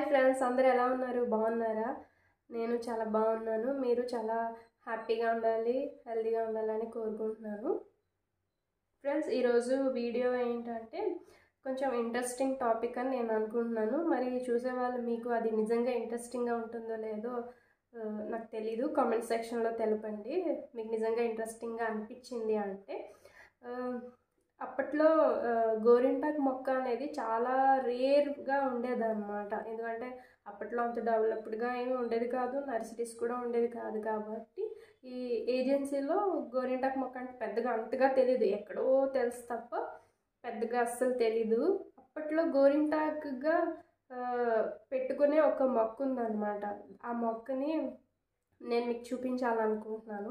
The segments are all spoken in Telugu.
ఫ్రెండ్స్ అందరూ ఎలా ఉన్నారు బాగున్నారా నేను చాలా బాగున్నాను మీరు చాలా హ్యాపీగా ఉండాలి హెల్తీగా ఉండాలని కోరుకుంటున్నాను ఫ్రెండ్స్ ఈరోజు వీడియో ఏంటంటే కొంచెం ఇంట్రెస్టింగ్ టాపిక్ అని నేను అనుకుంటున్నాను మరి చూసేవాళ్ళు మీకు అది నిజంగా ఇంట్రెస్టింగ్గా ఉంటుందో లేదో ఆ, నాకు తెలీదు కామెంట్ సెక్షన్లో తెలపండి మీకు నిజంగా ఇంట్రెస్టింగ్గా అనిపించింది అంటే ఆ, అప్పట్లో ఆ, గోరింటాకు మొక్క అనేది చాలా రేర్గా ఉండేదన్నమాట ఎందుకంటే అప్పట్లో అంత డెవలప్డ్గా ఏమీ ఉండేది కాదు నర్సరీస్ కూడా ఉండేది కాదు కాబట్టి ఈ ఏజెన్సీలో గోరింటాకు మొక్క అంటే పెద్దగా అంతగా తెలియదు ఎక్కడో తెలుసు తప్ప పెద్దగా అస్సలు తెలీదు అప్పట్లో గోరింటాకుగా ఆ, పెట్టుకునే ఒక మొక్క ఉందన్నమాట ఆ మొక్కని నేను మీకు చూపించాలనుకుంటున్నాను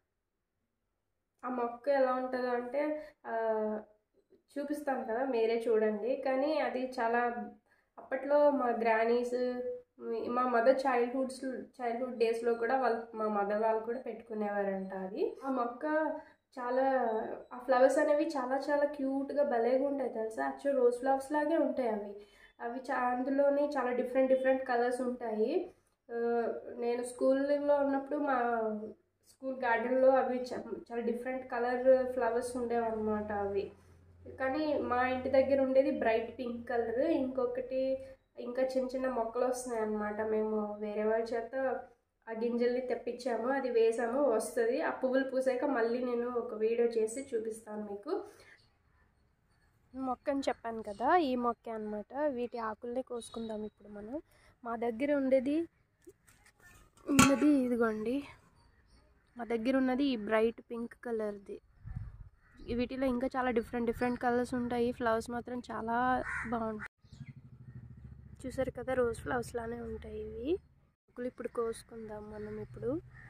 ఆ మొక్క ఎలా ఉంటుంది అంటే ఆ, చూపిస్తాను కదా మీరే చూడండి కానీ అది చాలా అప్పట్లో మా గ్రానీస్ మా మదర్ చైల్డ్హుడ్స్ చైల్డ్హుడ్ డేస్లో కూడా వాళ్ళు మా మదర్ వాళ్ళు కూడా పెట్టుకునేవారంట అది ఆ మొక్క చాలా ఆ ఫ్లవర్స్ అనేవి చాలా చాలా క్యూట్గా భలేగా ఉంటాయి తెలుసా యాక్చువల్ రోజ్ ఫ్లవర్స్ లాగే ఉంటాయి అవి అవి చా అందులోనే చాలా డిఫరెంట్ డిఫరెంట్ కలర్స్ ఉంటాయి ఆ, నేను స్కూల్లో ఉన్నప్పుడు మా స్కూల్ గార్డెన్లో అవి చా- చాలా డిఫరెంట్ కలర్ ఫ్లవర్స్ ఉండేవన్నమాట అవి కానీ మా ఇంటి దగ్గర ఉండేది బ్రైట్ పింక్ కలర్ ఇంకొకటి ఇంకా చిన్న చిన్న మొక్కలు వస్తున్నాయి అన్నమాట మేము వేరే వాళ్ళ చేత ఆ గింజల్ని తెప్పించాము అది వేసాము వస్తుంది ఆ పువ్వులు పూసాక మళ్ళీ నేను ఒక వీడియో చేసి చూపిస్తాను మీకు మొక్క అని చెప్పాను కదా ఈ మొక్క అన్నమాట వీటి ఆకుల్ని కోసుకుందాం ఇప్పుడు మనం మా దగ్గర ఉండేది ఉన్నది ఇదిగోండి మా దగ్గర ఉన్నది ఈ బ్రైట్ పింక్ కలర్ది వీటిలో ఇంకా చాలా డిఫరెంట్ డిఫరెంట్ కలర్స్ ఉంటాయి ఫ్లవర్స్ మాత్రం చాలా బాగుంటాయి చూసారు కదా రోజ్ ఫ్లవర్స్ లానే ఉంటాయి ఇవి ఆకులు ఇప్పుడు కోసుకుందాం మనం ఇప్పుడు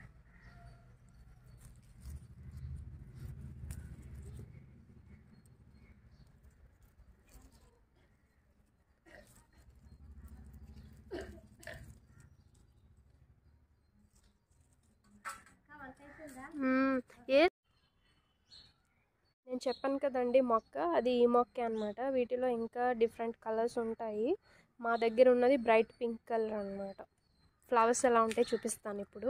మ్మ్. ఏ నేను చెప్పాను కదండి మొక్క అది ఈ మొక్కే అనమాట వీటిలో ఇంకా డిఫరెంట్ కలర్స్ ఉంటాయి మా దగ్గర ఉన్నది బ్రైట్ పింక్ కలర్ అనమాట ఫ్లవర్స్ ఎలా ఉంటాయి చూపిస్తాను ఇప్పుడు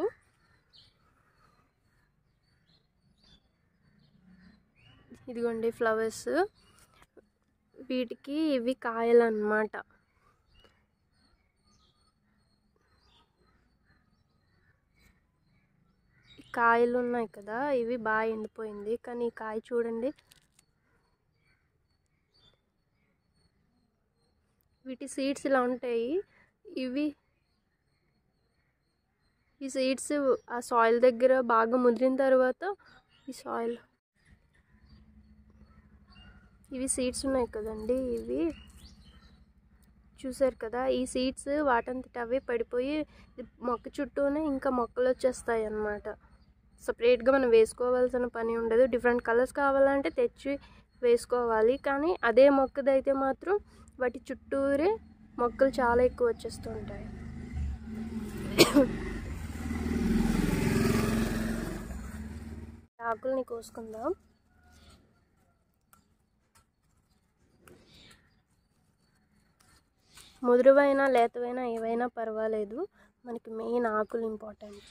ఇదిగోండి ఫ్లవర్స్ వీటికి ఇవి కాయలు అన్నమాట ఈ కాయలు ఉన్నాయి కదా ఇవి బాగా ఎండిపోయింది కానీ ఈ కాయ చూడండి వీటి సీడ్స్ ఇలా ఉంటాయి ఇవి ఈ సీడ్స్ ఆ సాయిల్ దగ్గర బాగా ముదిరిన తర్వాత ఈ సాయిల్ ఇవి సీడ్స్ ఉన్నాయి కదండి ఇవి చూసారు కదా ఈ సీడ్స్ వాటంతట అవే పడిపోయి ఇది మొక్క చుట్టూనే ఇంకా మొక్కలు వచ్చేస్తాయి అన్నమాట సపరేట్గా మనం వేసుకోవాల్సిన పని ఉండదు డిఫరెంట్ కలర్స్ కావాలంటే తెచ్చి వేసుకోవాలి కానీ అదే మొక్కదైతే మాత్రం వాటి చుట్టూరే మొక్కలు చాలా ఎక్కువ వచ్చేస్తుంటాయి ఆకుల్ని కోసుకుందాం ముదురువైనా లేతవైనా ఏవైనా పర్వాలేదు మనకి మెయిన్ ఆకులు ఇంపార్టెంట్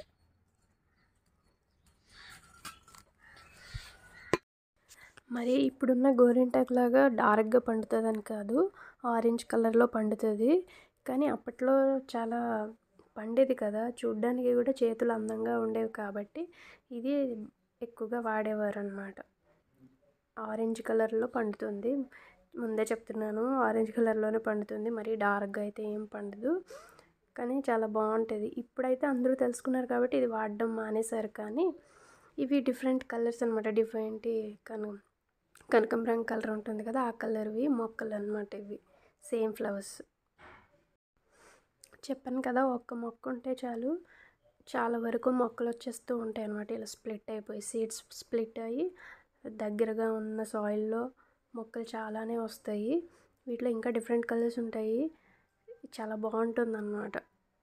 మరి ఇప్పుడున్న గోరింటాకు లాగా డార్క్గా పండుతుందని కాదు ఆరెంజ్ కలర్లో పండుతుంది కానీ అప్పట్లో చాలా పండేది కదా చూడ్డానికి కూడా చేతులు అందంగా ఉండేవి కాబట్టి ఇది ఎక్కువగా వాడేవారు అనమాట ఆరెంజ్ కలర్లో పండుతుంది ముందే చెప్తున్నాను ఆరెంజ్ కలర్లోనే పండుతుంది మరి డార్క్గా అయితే ఏం పండదు కానీ చాలా బాగుంటుంది ఇప్పుడైతే అందరూ తెలుసుకున్నారు కాబట్టి ఇది వాడడం మానేశారు కానీ ఇవి డిఫరెంట్ కలర్స్ అనమాట డిఫరెంట్ కను కనకంబరం కలర్ ఉంటుంది కదా ఆ కలర్వి మొక్కలు అనమాట ఇవి సేమ్ ఫ్లవర్స్ చెప్పాను కదా ఒక్క మొక్క ఉంటే చాలు చాలా వరకు మొక్కలు వచ్చేస్తూ ఉంటాయి అనమాట ఇలా స్ప్లిట్ అయిపోయి సీడ్స్ స్ప్లిట్ అయ్యి దగ్గరగా ఉన్న సాయిల్లో మొక్కలు చాలానే వస్తాయి వీటిలో ఇంకా డిఫరెంట్ కలర్స్ ఉంటాయి చాలా బాగుంటుంది అన్నమాట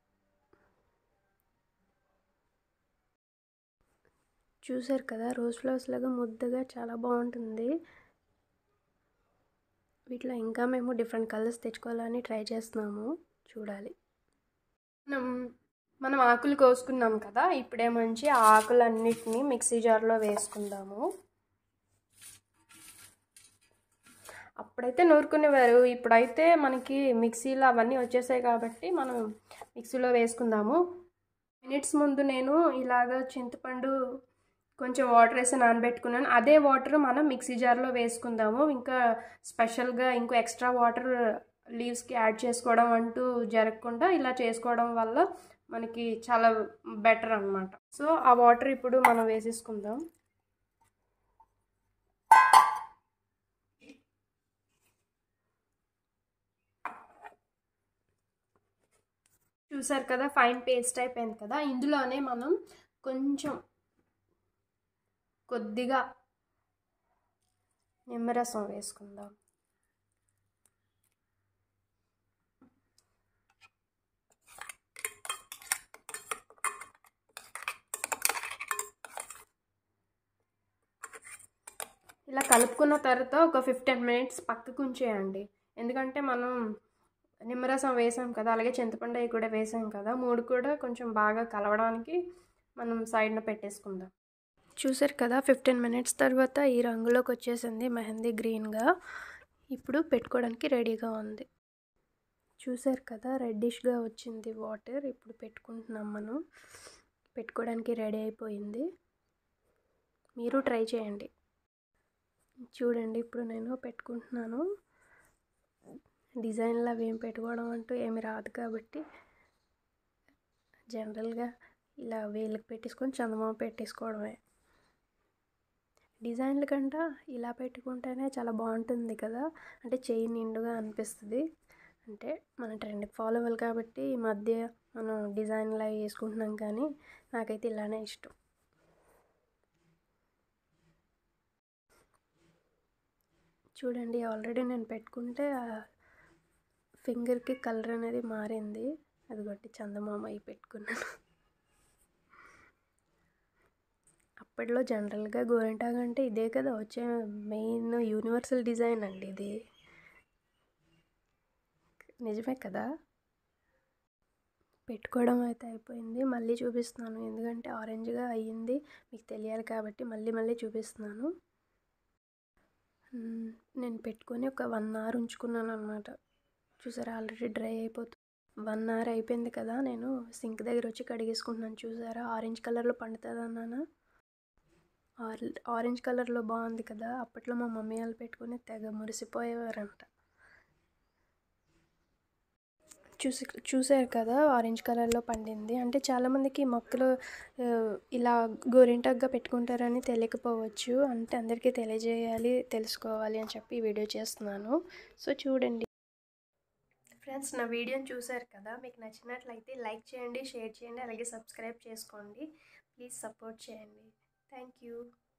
చూసారు కదా రోజ్ ఫ్లవర్స్ లాగా ముద్దగా చాలా బాగుంటుంది వీటిలో ఇంకా మేము డిఫరెంట్ కలర్స్ తెచ్చుకోవాలని ట్రై చేస్తున్నాము చూడాలి మనం మనం ఆకులు కోసుకున్నాం కదా ఇప్పుడే మంచి ఆ ఆకులన్నిటినీ మిక్సీ జార్లో వేసుకుందాము అప్పుడైతే నూరుకునేవారు ఇప్పుడైతే మనకి మిక్సీలో అవన్నీ వచ్చేసాయి కాబట్టి మనం మిక్సీలో వేసుకుందాము మినిట్స్ ముందు నేను ఇలాగ చింతపండు కొంచెం వాటర్ వేసి నానబెట్టుకున్నాను అదే వాటర్ మనం మిక్సీ జార్లో వేసుకుందాము ఇంకా స్పెషల్గా ఇంకో ఎక్స్ట్రా వాటర్ లీవ్స్కి యాడ్ చేసుకోవడం అంటూ జరగకుండా ఇలా చేసుకోవడం వల్ల మనకి చాలా బెటర్ అనమాట సో ఆ వాటర్ ఇప్పుడు మనం వేసేసుకుందాం చూసారు కదా ఫైన్ పేస్ట్ అయిపోయింది కదా ఇందులోనే మనం కొంచెం కొద్దిగా నిమ్మరసం వేసుకుందాం ఇలా కలుపుకున్న తర్వాత ఒక ఫిఫ్టీన్ మినిట్స్ పక్కకు ఉంచేయండి ఎందుకంటే మనం నిమ్మరసం వేసాం కదా అలాగే చింతపండు అవి కూడా వేసాం కదా మూడు కూడా కొంచెం బాగా కలవడానికి మనం సైడ్న పెట్టేసుకుందాం చూసారు కదా ఫిఫ్టీన్ మినిట్స్ తర్వాత ఈ రంగులోకి వచ్చేసింది మెహందీ గ్రీన్గా ఇప్పుడు పెట్టుకోవడానికి రెడీగా ఉంది చూసారు కదా రెడ్డిష్గా వచ్చింది వాటర్ ఇప్పుడు పెట్టుకుంటున్నాం మనం పెట్టుకోవడానికి రెడీ అయిపోయింది మీరు ట్రై చేయండి చూడండి ఇప్పుడు నేను పెట్టుకుంటున్నాను డిజైన్లు అవి ఏం పెట్టుకోవడం అంటూ ఏమి రాదు కాబట్టి జనరల్గా ఇలా వేలకు పెట్టేసుకొని చందమామ పెట్టేసుకోవడమే డిజైన్ల కంటే ఇలా పెట్టుకుంటేనే చాలా బాగుంటుంది కదా అంటే చెయ్యి నిండుగా అనిపిస్తుంది అంటే మన ట్రెండ్కి ఫాలో అవ్వాలి కాబట్టి ఈ మధ్య మనం డిజైన్లు అవి వేసుకుంటున్నాం కానీ నాకైతే ఇలానే ఇష్టం చూడండి ఆల్రెడీ నేను పెట్టుకుంటే ఫింగర్కి కలర్ అనేది మారింది అది బట్టి చందమామ అయి పెట్టుకున్నాను అప్పట్లో జనరల్గా గోరింటాగ్ అంటే ఇదే కదా వచ్చే మెయిన్ యూనివర్సల్ డిజైన్ అండి ఇది నిజమే కదా పెట్టుకోవడం అయితే అయిపోయింది మళ్ళీ చూపిస్తున్నాను ఎందుకంటే ఆరెంజ్గా అయ్యింది మీకు తెలియాలి కాబట్టి మళ్ళీ మళ్ళీ చూపిస్తున్నాను నేను పెట్టుకొని ఒక వన్ అవర్ ఉంచుకున్నాను అనమాట చూసారా ఆల్రెడీ డ్రై అయిపోతుంది వన్ అవర్ అయిపోయింది కదా నేను సింక్ దగ్గర వచ్చి కడిగేసుకుంటున్నాను చూసారా ఆరెంజ్ కలర్లో పండుతుంది అన్నాను ఆరెంజ్ కలర్లో బాగుంది కదా అప్పట్లో మా మమ్మీ వాళ్ళు పెట్టుకుని తెగ మురిసిపోయేవారంట చూసి చూసారు కదా ఆరెంజ్ కలర్లో పండింది అంటే చాలామందికి మొక్కలు ఇలా గోరింటాగ్గా పెట్టుకుంటారని తెలియకపోవచ్చు అంటే అందరికీ తెలియజేయాలి తెలుసుకోవాలి అని చెప్పి ఈ వీడియో చేస్తున్నాను సో చూడండి ఫ్రెండ్స్ నా వీడియోని చూసారు కదా మీకు నచ్చినట్లయితే లైక్ చేయండి షేర్ చేయండి అలాగే సబ్స్క్రైబ్ చేసుకోండి ప్లీజ్ సపోర్ట్ చేయండి థ్యాంక్ యూ